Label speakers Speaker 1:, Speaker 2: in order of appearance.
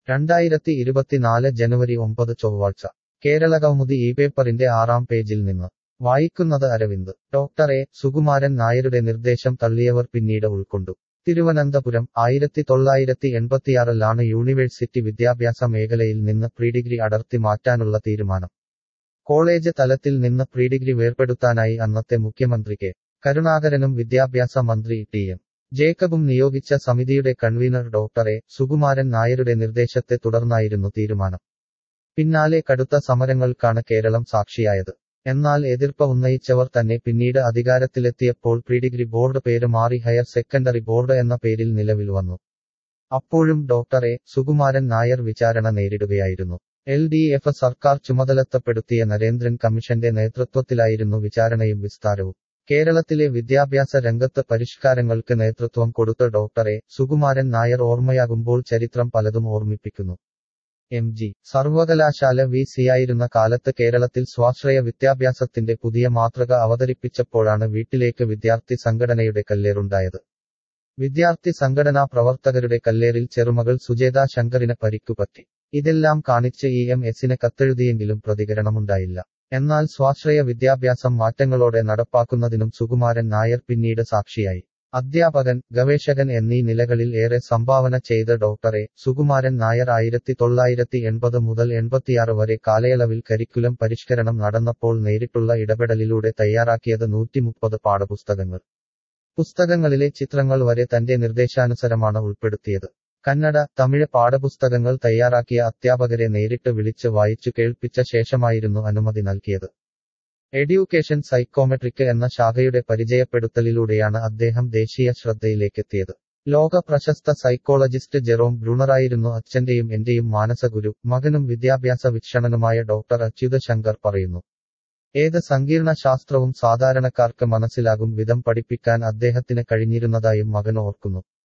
Speaker 1: രണ്ടായിരത്തി ഇരുപത്തിനാല് ജനുവരി ഒമ്പത് ചൊവ്വാഴ്ച കേരളകൗമുദി ഈ പേപ്പറിന്റെ ആറാം പേജിൽ നിന്ന് വായിക്കുന്നത് അരവിന്ദ് ഡോക്ടർ എ സുകുമാരൻ നായരുടെ നിർദ്ദേശം തള്ളിയവർ പിന്നീട് ഉൾക്കൊണ്ടു തിരുവനന്തപുരം ആയിരത്തി തൊള്ളായിരത്തി എൺപത്തിയാറിലാണ് യൂണിവേഴ്സിറ്റി വിദ്യാഭ്യാസ മേഖലയിൽ നിന്ന് പ്രീഡിഗ്രി അടർത്തി മാറ്റാനുള്ള തീരുമാനം കോളേജ് തലത്തിൽ നിന്ന് പ്രീഡിഗ്രി വേർപെടുത്താനായി അന്നത്തെ മുഖ്യമന്ത്രി കെ കരുണാകരനും വിദ്യാഭ്യാസ മന്ത്രി ടി എം ജേക്കബും നിയോഗിച്ച സമിതിയുടെ കൺവീനർ ഡോക്ടർ എ സുകുമാരൻ നായരുടെ നിർദ്ദേശത്തെ തുടർന്നായിരുന്നു തീരുമാനം പിന്നാലെ കടുത്ത സമരങ്ങൾക്കാണ് കേരളം സാക്ഷിയായത് എന്നാൽ എതിർപ്പ് ഉന്നയിച്ചവർ തന്നെ പിന്നീട് അധികാരത്തിലെത്തിയപ്പോൾ പ്രീഡിഗ്രി ബോർഡ് പേര് മാറി ഹയർ സെക്കൻഡറി ബോർഡ് എന്ന പേരിൽ നിലവിൽ വന്നു അപ്പോഴും ഡോക്ടർ എ സുകുമാരൻ നായർ വിചാരണ നേരിടുകയായിരുന്നു എൽ ഡി എഫ് സർക്കാർ ചുമതലത്തപ്പെടുത്തിയ നരേന്ദ്രൻ കമ്മീഷന്റെ നേതൃത്വത്തിലായിരുന്നു വിചാരണയും വിസ്താരവും കേരളത്തിലെ വിദ്യാഭ്യാസ രംഗത്ത് പരിഷ്കാരങ്ങൾക്ക് നേതൃത്വം കൊടുത്ത ഡോക്ടർ എ സുകുമാരൻ നായർ ഓർമ്മയാകുമ്പോൾ ചരിത്രം പലതും ഓർമ്മിപ്പിക്കുന്നു എം ജി സർവകലാശാല വി സിയായിരുന്ന കാലത്ത് കേരളത്തിൽ സ്വാശ്രയ വിദ്യാഭ്യാസത്തിന്റെ പുതിയ മാതൃക അവതരിപ്പിച്ചപ്പോഴാണ് വീട്ടിലേക്ക് വിദ്യാർത്ഥി സംഘടനയുടെ കല്ലേറുണ്ടായത് വിദ്യാർത്ഥി സംഘടനാ പ്രവർത്തകരുടെ കല്ലേറിൽ ചെറുമകൾ സുജേത ശങ്കറിന് പരിക്കുപറ്റി ഇതെല്ലാം കാണിച്ച് ഇ എം എസിന് കത്തെഴുതിയെങ്കിലും പ്രതികരണമുണ്ടായില്ല എന്നാൽ സ്വാശ്രയ വിദ്യാഭ്യാസം മാറ്റങ്ങളോടെ നടപ്പാക്കുന്നതിനും സുകുമാരൻ നായർ പിന്നീട് സാക്ഷിയായി അധ്യാപകൻ ഗവേഷകൻ എന്നീ നിലകളിൽ ഏറെ സംഭാവന ചെയ്ത ഡോക്ടറെ സുകുമാരൻ നായർ ആയിരത്തി തൊള്ളായിരത്തി എൺപത് മുതൽ എൺപത്തിയാറ് വരെ കാലയളവിൽ കരിക്കുലം പരിഷ്കരണം നടന്നപ്പോൾ നേരിട്ടുള്ള ഇടപെടലിലൂടെ തയ്യാറാക്കിയത് നൂറ്റിമുപ്പത് പാഠപുസ്തകങ്ങൾ പുസ്തകങ്ങളിലെ ചിത്രങ്ങൾ വരെ തന്റെ നിർദ്ദേശാനുസരമാണ് ഉൾപ്പെടുത്തിയത് കന്നഡ തമിഴ് പാഠപുസ്തകങ്ങൾ തയ്യാറാക്കിയ അധ്യാപകരെ നേരിട്ട് വിളിച്ച് വായിച്ചു കേൾപ്പിച്ച ശേഷമായിരുന്നു അനുമതി നൽകിയത് എഡ്യൂക്കേഷൻ സൈക്കോമെട്രിക് എന്ന ശാഖയുടെ പരിചയപ്പെടുത്തലിലൂടെയാണ് അദ്ദേഹം ദേശീയ ശ്രദ്ധയിലേക്കെത്തിയത് ലോക പ്രശസ്ത സൈക്കോളജിസ്റ്റ് ജെറോം ബ്രൂണറായിരുന്നു അച്ഛന്റെയും എന്റെയും മാനസഗുരു മകനും വിദ്യാഭ്യാസ വീക്ഷണനുമായ ഡോക്ടർ അച്യുത ശങ്കർ പറയുന്നു ഏത് സങ്കീർണ ശാസ്ത്രവും സാധാരണക്കാർക്ക് മനസ്സിലാകും വിധം പഠിപ്പിക്കാൻ അദ്ദേഹത്തിന് കഴിഞ്ഞിരുന്നതായും മകൻ ഓർക്കുന്നു